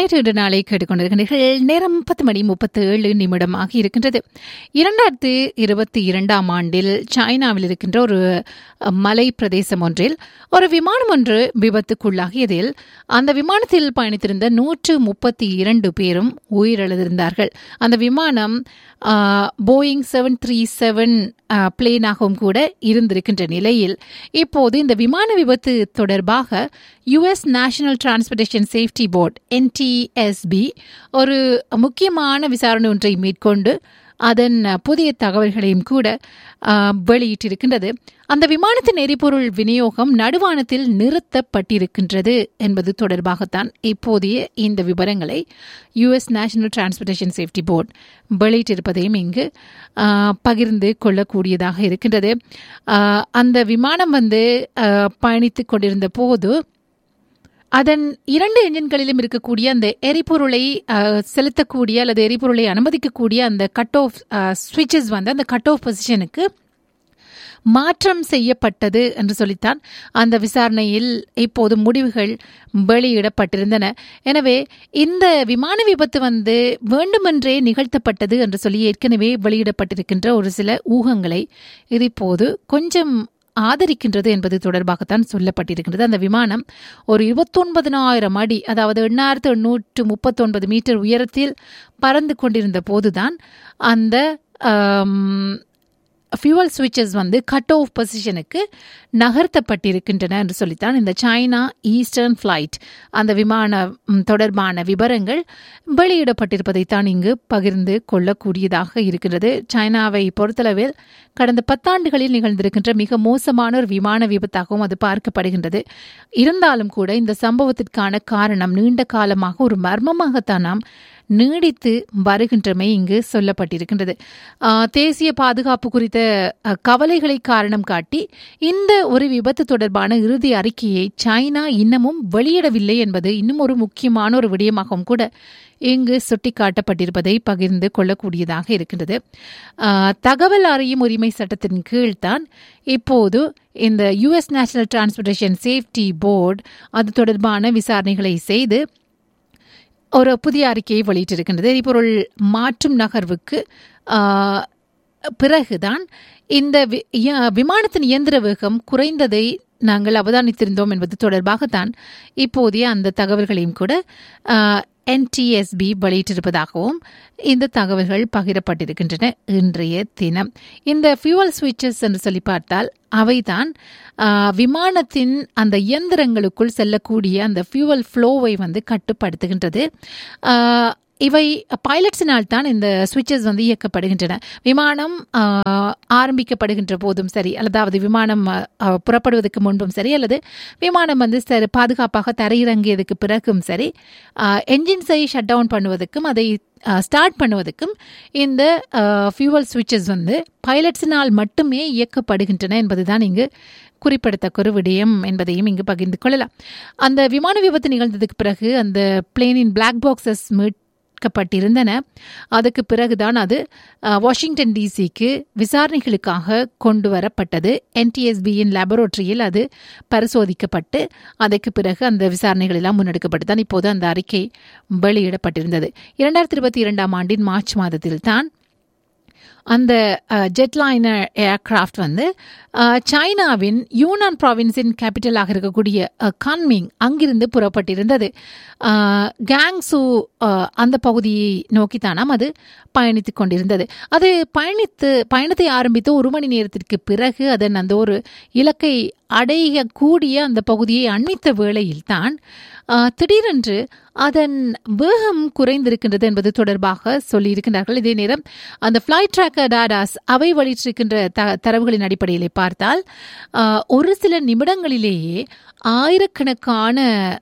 நேற்று நாளை கேட்டுக்கொண்டிருக்கிறீர்கள் நேரம் பத்து மணி முப்பத்து ஏழு நிமிடமாக இருக்கின்றது இரண்டாயிரத்து இருபத்தி இரண்டாம் ஆண்டில் சைனாவில் இருக்கின்ற ஒரு மலை பிரதேசம் ஒன்றில் ஒரு விமானம் ஒன்று விபத்துக்குள்ளாகியதில் அந்த விமானத்தில் பயணித்திருந்த நூற்று முப்பத்தி இரண்டு பேரும் உயிரிழந்திருந்தார்கள் அந்த விமானம் போயிங் செவன் த்ரீ செவன் பிளேனாகவும் கூட இருந்திருக்கின்ற நிலையில் இப்போது இந்த விமான விபத்து தொடர்பாக US National Transportation Safety Board NTSB ஒரு முக்கியமான விசாரணை ஒன்றை மேற்கொண்டு அதன் புதிய தகவல்களையும் கூட வெளியிட்டிருக்கின்றது அந்த விமானத்தின் எரிபொருள் விநியோகம் நடுவானத்தில் நிறுத்தப்பட்டிருக்கின்றது என்பது தொடர்பாகத்தான் இப்போதைய இந்த விவரங்களை US National Transportation Safety Board வெளியிட்டிருப்பதையும் இங்கு பகிர்ந்து கொள்ளக்கூடியதாக இருக்கின்றது அந்த விமானம் வந்து பயணித்து கொண்டிருந்த போது அதன் இரண்டு என்ஜின்களிலும் இருக்கக்கூடிய அந்த எரிபொருளை செலுத்தக்கூடிய அல்லது எரிபொருளை அனுமதிக்கக்கூடிய அந்த கட் ஆஃப் ஸ்விட்சஸ் வந்து அந்த கட் ஆஃப் பொசிஷனுக்கு மாற்றம் செய்யப்பட்டது என்று சொல்லித்தான் அந்த விசாரணையில் இப்போது முடிவுகள் வெளியிடப்பட்டிருந்தன எனவே இந்த விமான விபத்து வந்து வேண்டுமென்றே நிகழ்த்தப்பட்டது என்று சொல்லி ஏற்கனவே வெளியிடப்பட்டிருக்கின்ற ஒரு சில ஊகங்களை இது இப்போது கொஞ்சம் ஆதரிக்கின்றது என்பது தொடர்பாகத்தான் சொல்லப்பட்டிருக்கின்றது அந்த விமானம் ஒரு இருபத்தொன்பதனாயிரம் அடி அதாவது எண்ணாயிரத்து எண்ணூற்று முப்பத்தொன்பது மீட்டர் உயரத்தில் பறந்து கொண்டிருந்த போதுதான் அந்த ஃபியூவல் சுவிட்சஸ் வந்து கட் ஆஃப் பொசிஷனுக்கு நகர்த்தப்பட்டிருக்கின்றன என்று சொல்லித்தான் இந்த சைனா ஈஸ்டர்ன் ஃப்ளைட் அந்த விமான தொடர்பான விவரங்கள் வெளியிடப்பட்டிருப்பதைத்தான் இங்கு பகிர்ந்து கொள்ளக்கூடியதாக இருக்கின்றது சைனாவை பொறுத்தளவில் கடந்த பத்தாண்டுகளில் நிகழ்ந்திருக்கின்ற மிக மோசமான ஒரு விமான விபத்தாகவும் அது பார்க்கப்படுகின்றது இருந்தாலும் கூட இந்த சம்பவத்திற்கான காரணம் நீண்ட காலமாக ஒரு மர்மமாகத்தான் நாம் நீடித்து வருகின்றமை இங்கு சொல்லப்பட்டிருக்கின்றது தேசிய பாதுகாப்பு குறித்த கவலைகளை காரணம் காட்டி இந்த ஒரு விபத்து தொடர்பான இறுதி அறிக்கையை சைனா இன்னமும் வெளியிடவில்லை என்பது இன்னும் ஒரு முக்கியமான ஒரு விடயமாகவும் கூட இங்கு சுட்டிக்காட்டப்பட்டிருப்பதை பகிர்ந்து கொள்ளக்கூடியதாக இருக்கின்றது தகவல் அறியும் உரிமை சட்டத்தின் கீழ்தான் இப்போது இந்த US National Transportation Safety Board அது தொடர்பான விசாரணைகளை செய்து ஒரு புதிய அறிக்கையை வெளியிட்டிருக்கின்றது எரிபொருள் மாற்றும் நகர்வுக்கு பிறகுதான் இந்த விமானத்தின் இயந்திர வேகம் குறைந்ததை நாங்கள் அவதானித்திருந்தோம் என்பது தொடர்பாகத்தான் இப்போதைய அந்த தகவல்களையும் கூட என்டிஎஸ்பி வெளியிட்டிருப்பதாகவும் இந்த தகவல்கள் பகிரப்பட்டிருக்கின்றன இன்றைய தினம் இந்த ஃபியூவல் சுவிட்சஸ் என்று சொல்லி பார்த்தால் அவைதான் விமானத்தின் அந்த இயந்திரங்களுக்குள் செல்லக்கூடிய அந்த ஃபியூவல் ஃப்ளோவை வந்து கட்டுப்படுத்துகின்றது இவை பைலட்ஸினால் தான் இந்த சுவிட்சஸ் வந்து இயக்கப்படுகின்றன விமானம் ஆரம்பிக்கப்படுகின்ற போதும் சரி அதாவது விமானம் புறப்படுவதற்கு முன்பும் சரி அல்லது விமானம் வந்து சரி பாதுகாப்பாக தரையிறங்கியதுக்கு பிறகும் சரி என்ஜின்ஸை ஷட் டவுன் பண்ணுவதற்கும் அதை ஸ்டார்ட் பண்ணுவதற்கும் இந்த ஃபியூவல் சுவிட்சஸ் வந்து பைலட்ஸினால் மட்டுமே இயக்கப்படுகின்றன என்பதுதான் இங்கு குறிப்பிடத்தக்க ஒரு விடயம் என்பதையும் இங்கு பகிர்ந்து கொள்ளலாம் அந்த விமான விபத்து நிகழ்ந்ததுக்கு பிறகு அந்த பிளேனின் பிளாக் பாக்ஸஸ் மீட் மீட்கப்பட்டிருந்தன அதுக்கு பிறகுதான் அது வாஷிங்டன் டிசிக்கு விசாரணைகளுக்காக கொண்டு வரப்பட்டது என்டிஎஸ்பியின் லேபரேட்டரியில் அது பரிசோதிக்கப்பட்டு அதற்கு பிறகு அந்த விசாரணைகள் எல்லாம் முன்னெடுக்கப்பட்டு தான் இப்போது அந்த அறிக்கை வெளியிடப்பட்டிருந்தது இரண்டாயிரத்தி இருபத்தி இரண்டாம் ஆண்டின் மார்ச் மாதத்தில் தான் அந்த ஜெட்லைனர் ஏர்கிராஃப்ட் வந்து சைனாவின் யூனான் ப்ராவின்ஸின் கேபிட்டலாக இருக்கக்கூடிய கன்மிங் அங்கிருந்து புறப்பட்டிருந்தது கேங்ஸு அந்த பகுதியை நோக்கித்தானாம் அது பயணித்து கொண்டிருந்தது அது பயணித்து பயணத்தை ஆரம்பித்து ஒரு மணி நேரத்திற்கு பிறகு அதன் அந்த ஒரு இலக்கை அடையக்கூடிய அந்த பகுதியை அண்மித்த வேளையில் தான் திடீரென்று அதன் வேகம் குறைந்திருக்கின்றது என்பது தொடர்பாக சொல்லியிருக்கின்றார்கள் இதே நேரம் அந்த ஃபிளைட் ட்ராக்கர் டாடாஸ் அவை வெளியிட்டிருக்கின்ற த தரவுகளின் அடிப்படையில் பார்த்தால் ஒரு சில நிமிடங்களிலேயே ஆயிரக்கணக்கான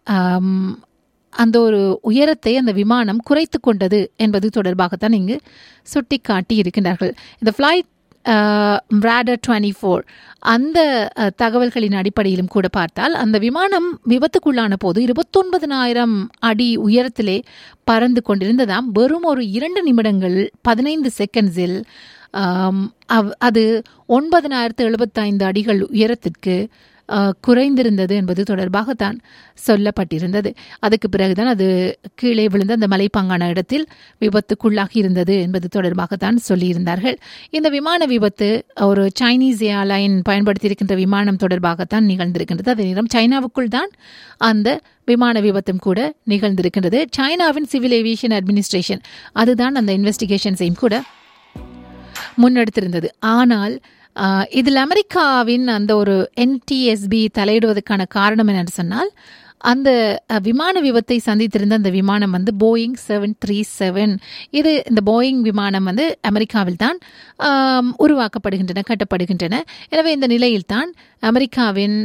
அந்த ஒரு உயரத்தை அந்த விமானம் குறைத்து கொண்டது என்பது தொடர்பாகத்தான் இங்கு சுட்டிக்காட்டி இருக்கின்றார்கள் இந்த ஃப்ளைட் ரேடர் டுவெண்ட்டி ஃபோர் அந்த தகவல்களின் அடிப்படையிலும் கூட பார்த்தால் அந்த விமானம் விபத்துக்குள்ளான போது இருபத்தொன்பதனாயிரம் அடி உயரத்திலே பறந்து கொண்டிருந்ததாம் வெறும் ஒரு இரண்டு நிமிடங்கள் பதினைந்து செகண்ட்ஸில் அது ஒன்பதனாயிரத்து எழுபத்தைந்து அடிகள் உயரத்திற்கு அஹ், குறைந்திருந்தது என்பது தொடர்பாகத்தான் சொல்லப்பட்டிருந்தது அதுக்கு பிறகுதான் அது கீழே விழுந்த அந்த மலைப்பாங்கான இடத்தில் விபத்துக்குள்ளாகி இருந்தது என்பது தொடர்பாகத்தான் சொல்லியிருந்தார்கள் இந்த விமான விபத்து ஒரு சைனீஸ் ஏர்லைன் பயன்படுத்தியிருக்கின்ற விமானம் தொடர்பாகத்தான் நிகழ்ந்திருக்கின்றது அதே நேரம் சைனாவுக்குள் தான் அந்த விமான விபத்தும் கூட நிகழ்ந்திருக்கின்றது சைனாவின் சிவில் ஏவியேஷன் அட்மினிஸ்ட்ரேஷன் அதுதான் அந்த இன்வெஸ்டிகேஷன்ஸையும் கூட முன்னெடுத்திருந்தது ஆனால் ஆஹ், இதில் அமெரிக்காவின் அந்த ஒரு என்டிஎஸ்பி தலையிடுவதற்கான காரணம் என்னன்னு சொன்னால் அந்த அஹ், விமான விபத்தை சந்தித்திருந்த அந்த விமானம் வந்து போயிங் செவன் த்ரீ செவன் இது இந்த போயிங் விமானம் வந்து அமெரிக்காவில் தான் ஆம், உருவாக்கப்படுகின்றன கட்டப்படுகின்றன எனவே இந்த நிலையில்தான் அமெரிக்காவின்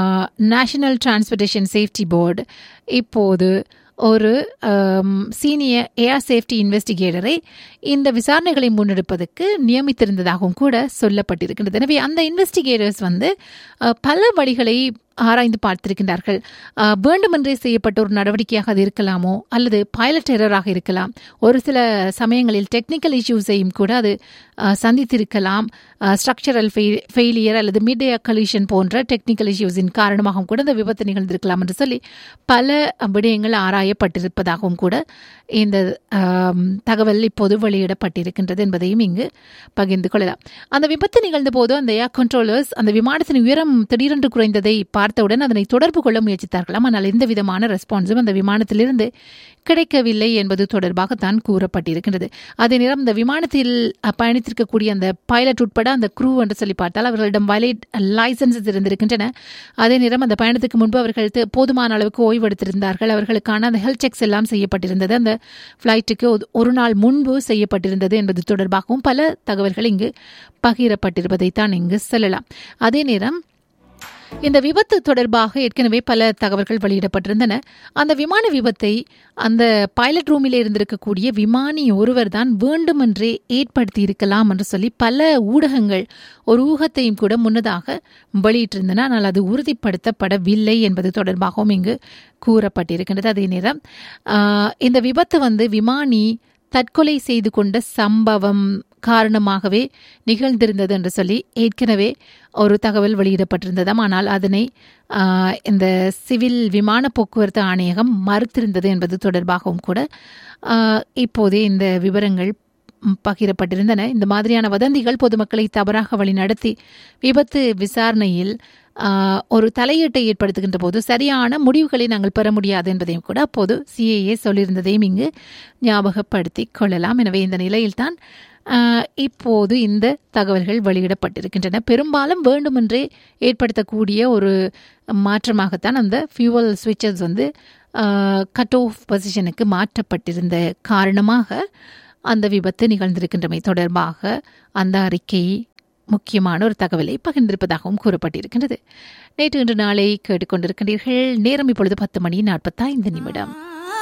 நேஷனல் டிரான்ஸ்போர்ட்டேஷன் சேஃப்டி போர்டு இப்போது ஒரு சீனியர் ஏர் சேஃப்டி இன்வெஸ்டிகேட்டரை இந்த விசாரணைகளை முன்னெடுப்பதற்கு நியமித்திருந்ததாகவும் கூட சொல்லப்பட்டிருக்கின்றது எனவே அந்த இன்வெஸ்டிகேட்டர்ஸ் வந்து அஹ், பல வழிகளை ஆராய்ந்து பார்த்திருக்கின்றார்கள் அஹ், வேண்டுமென்றே செய்யப்பட்ட ஒரு நடவடிக்கையாக அது இருக்கலாமோ அல்லது பைலட் எரராக இருக்கலாம் ஒரு சில சமயங்களில் டெக்னிக்கல் இஷ்யூஸையும் கூட அது அஹ், சந்தித்திருக்கலாம் ஸ்ட்ரக்சரல் ஃபெயிலியர் அல்லது மிட் கலிஷன் போன்ற டெக்னிக்கல் இஷ்யூஸின் காரணமாகவும் கூட இந்த விபத்து நிகழ்ந்திருக்கலாம் என்று சொல்லி பல விடயங்கள் ஆராயப்பட்டிருப்பதாகவும் கூட இந்த ஆம், தகவல் இப்போது வெளியிடப்பட்டிருக்கின்றது என்பதையும் இங்கு பகிர்ந்து கொள்ளலாம் அந்த விபத்து நிகழ்ந்த போது அந்த ஏர் கண்ட்ரோலர்ஸ் அந்த விமானத்தின் உயரம் திடீரென்று குறைந்ததை பார்த்தவுடன் அதனை தொடர்பு கொள்ள முயற்சித்தார்களாம் ஆனால் எந்த விதமான ரெஸ்பான்ஸும் அந்த விமானத்திலிருந்து கிடைக்கவில்லை என்பது தொடர்பாகத்தான் கூறப்பட்டிருக்கின்றது அதே நேரம் இந்த விமானத்தில் அஹ், பயணித்திருக்கக்கூடிய அந்த பைலட் உட்பட அந்த க்ரூ என்று சொல்லி பார்த்தால் அவர்களிடம் வயலேட் லைசன்சஸ் இருந்திருக்கின்றன அதே நேரம் அந்த பயணத்துக்கு முன்பு அவர்கள் து- போதுமான அளவுக்கு ஓய்வெடுத்திருந்தார்கள் அவர்களுக்கான அந்த ஹெல்த் செக்ஸ் எல்லாம் செய்யப்பட்டிருந்தது அந்த ஃப்ளைட்டுக்கு ஒரு நாள் முன்பு செய்யப்பட்டிருந்தது என்பது தொடர்பாகவும் பல தகவல்கள் இங்கு பகிரப்பட்டிருப்பதைத்தான் இங்கு சொல்லலாம் அதே நேரம் இந்த விபத்து தொடர்பாக ஏற்கனவே பல தகவல்கள் வெளியிடப்பட்டிருந்தன அந்த விமான விபத்தை அந்த பைலட் ரூமில் இருந்திருக்கக்கூடிய விமானி ஒருவர் தான் வேண்டுமென்றே ஏற்படுத்தி இருக்கலாம் என்று சொல்லி பல ஊடகங்கள் ஒரு ஊகத்தையும் கூட முன்னதாக வெளியிட்டிருந்தன ஆனால் அது உறுதிப்படுத்தப்படவில்லை என்பது தொடர்பாகவும் இங்கு கூறப்பட்டிருக்கின்றது அதே நேரம் ஆஹ், இந்த விபத்து வந்து விமானி தற்கொலை செய்து கொண்ட சம்பவம் காரணமாகவே நிகழ்ந்திருந்தது என்று சொல்லி ஏற்கனவே ஒரு தகவல் வெளியிடப்பட்டிருந்ததாம் ஆனால் அதனை ஆஹ், இந்த சிவில் விமான போக்குவரத்து ஆணையகம் மறுத்திருந்தது என்பது தொடர்பாகவும் கூட ஆஹ், இப்போதே இந்த விவரங்கள் ம், பகிரப்பட்டிருந்தன இந்த மாதிரியான வதந்திகள் பொதுமக்களை தவறாக வழிநடத்தி விபத்து விசாரணையில் ஆஹ், ஒரு தலையீட்டை ஏற்படுத்துகின்ற போது சரியான முடிவுகளை நாங்கள் பெற முடியாது என்பதையும் கூட அப்போது சிஏஏ சொல்லியிருந்ததையும் இங்கு ஞாபகப்படுத்தி கொள்ளலாம் எனவே இந்த நிலையில்தான் ஆஹ், இப்போது இந்த தகவல்கள் வெளியிடப்பட்டிருக்கின்றன பெரும்பாலும் வேண்டுமென்றே ஏற்படுத்தக்கூடிய ஒரு மாற்றமாகத்தான் அந்த ஃபியூவல் சுவிட்சஸ் வந்து கட் ஆஃப் பொசிஷனுக்கு மாற்றப்பட்டிருந்த காரணமாக அந்த விபத்து நிகழ்ந்திருக்கின்றமை தொடர்பாக அந்த அறிக்கை முக்கியமான ஒரு தகவலை பகிர்ந்திருப்பதாகவும் கூறப்பட்டிருக்கின்றது நேற்று இன்று நாளை கேட்டுக்கொண்டிருக்கின்றீர்கள் நேரம் இப்பொழுது பத்து மணி நாற்பத்தைந்து நிமிடம்